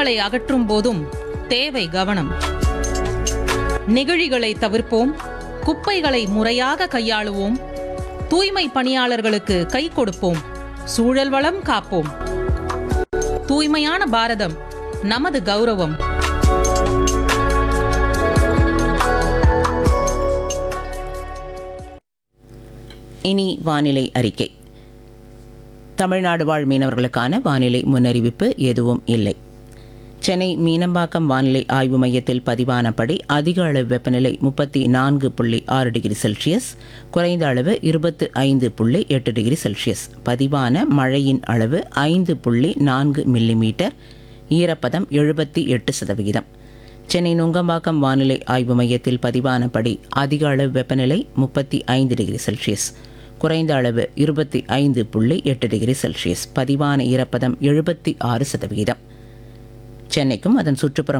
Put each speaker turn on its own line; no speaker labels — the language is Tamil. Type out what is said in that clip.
குப்பைகளை அகற்றும் போதும் தேவை கவனம் நெகிழிகளை தவிர்ப்போம் குப்பைகளை முறையாக கையாளுவோம் தூய்மை பணியாளர்களுக்கு கை கொடுப்போம் சூழல் வளம் காப்போம் தூய்மையான பாரதம் நமது கௌரவம்
இனி வானிலை அறிக்கை தமிழ்நாடு வாழ் மீனவர்களுக்கான வானிலை முன்னறிவிப்பு எதுவும் இல்லை சென்னை மீனம்பாக்கம் வானிலை ஆய்வு மையத்தில் பதிவானபடி அதிக அளவு வெப்பநிலை முப்பத்தி நான்கு புள்ளி ஆறு டிகிரி செல்சியஸ் குறைந்த அளவு இருபத்து ஐந்து புள்ளி எட்டு டிகிரி செல்சியஸ் பதிவான மழையின் அளவு ஐந்து புள்ளி நான்கு மில்லிமீட்டர் ஈரப்பதம் எழுபத்தி எட்டு சதவிகிதம் சென்னை நுங்கம்பாக்கம் வானிலை ஆய்வு மையத்தில் பதிவானபடி அதிக அளவு வெப்பநிலை முப்பத்தி ஐந்து டிகிரி செல்சியஸ் குறைந்த அளவு இருபத்தி ஐந்து புள்ளி எட்டு டிகிரி செல்சியஸ் பதிவான ஈரப்பதம் எழுபத்தி ஆறு சதவிகிதம் சென்னைக்கும் அதன் சுற்றுப்புற